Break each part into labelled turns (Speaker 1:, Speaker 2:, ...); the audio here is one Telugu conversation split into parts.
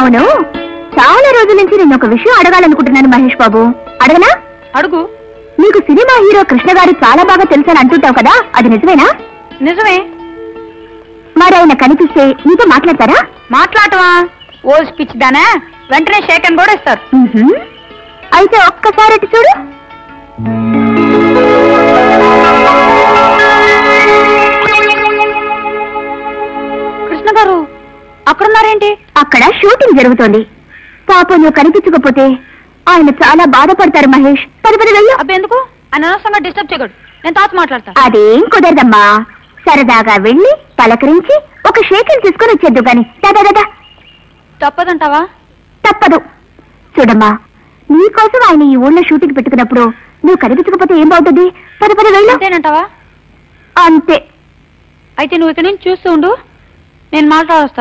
Speaker 1: అవును చాలా రోజుల నుంచి నేను ఒక విషయం అడగాలనుకుంటున్నాను మహేష్ బాబు అడగనా
Speaker 2: అడుగు
Speaker 1: నీకు సినిమా హీరో కృష్ణ గారు చాలా బాగా తెలుసని అంటుంటావు కదా అది నిజమేనా
Speaker 2: నిజమే
Speaker 1: మరి ఆయన కనిపిస్తే నీతో మాట్లాడతారా
Speaker 2: మాట్లాడటమా ఓ స్పీచ్ దానా వెంటనే షేక్ అని కూడా ఇస్తారు
Speaker 1: మ్మ్హ్మ్. అయితే ఒక్కసారి అటు చూడు
Speaker 2: కృష్ణ గారు అక్కడున్నారేంటి
Speaker 1: అక్కడ షూటింగ్ జరుగుతోంది పాపం నువ్వు కనిపించకపోతే ఆయన చాలా బాధపడతారు మహేష్ పది పది వెళ్ళు
Speaker 2: అబ్బే ఎందుకు ఆయన అనవసరంగా డిస్టర్బ్ చేయకూడదు నేను తాత మాట్లాడతా
Speaker 1: అదేం కుదరదమ్మా సరదాగా వెళ్ళి పలకరించి ఒక షేకిల్ తీసుకొని వచ్చేద్దు గాని దాదా దాదా
Speaker 2: తప్పదంటావా
Speaker 1: తప్పదు చూడమ్మా నీకోసం ఆయన ఈ ఊళ్ళో షూటింగ్ పెట్టుకున్నప్పుడు నువ్వు కనిపించకపోతే ఏం బాగుంటుంది పద పద వెళ్ళు
Speaker 2: అంతేనంటావా
Speaker 1: అంతే
Speaker 2: అయితే నువ్వు ఇక్కడ నుంచి చూస్తూ ఉండు నేను మాట్లాడొస్తా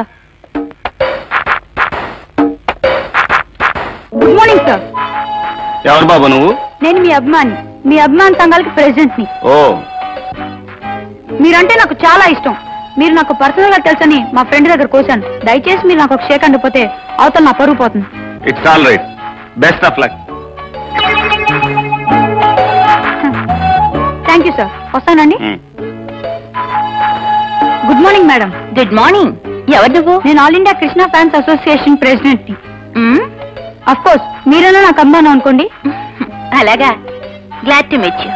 Speaker 2: గుడ్ మార్నింగ్ సార్
Speaker 3: ఎవరు బాబు నువ్వు
Speaker 2: నేను మీ అభిమాని మీ అభిమాన్ సంఘాలకి ప్రెసిడెంట్ ని
Speaker 3: ఓ
Speaker 2: మీరంటే నాకు చాలా ఇష్టం మీరు నాకు పర్సనల్ గా తెలుసని మా ఫ్రెండ్ దగ్గర కోశాను దయచేసి మీరు నాకు ఒక షేక్ అండిపోతే అవతల నా పరుగు పోతుంది
Speaker 3: it's all right best of luck
Speaker 2: thank you sir వస్తానండి good morning madam
Speaker 1: good morning ఎవరు నువ్వు
Speaker 2: నేను all India Krishna fans association president ని అఫ్ కోర్స్ మీరైనా నాకు అమ్మాను అనుకోండి
Speaker 1: అలాగా గ్లాడ్ టు మీట్ యూ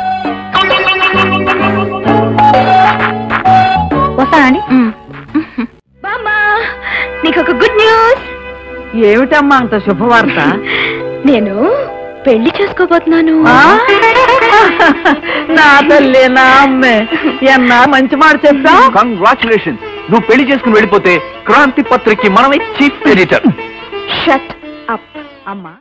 Speaker 2: వస్తానండి
Speaker 1: బామ్మా నీకు ఒక గుడ్ న్యూస్
Speaker 4: ఏమిటమ్మా అంత శుభవార్త
Speaker 1: నేను పెళ్లి చేసుకోబోతున్నాను
Speaker 4: నా తల్లి నా అమ్మే ఎన్నా మంచి మాట చెప్తా
Speaker 3: కంగ్రాచులేషన్ నువ్వు పెళ్లి చేసుకుని వెళ్ళిపోతే క్రాంతి పత్రికకి మనమే చీఫ్ ఎడిటర్
Speaker 1: షట్
Speaker 4: అమ్మా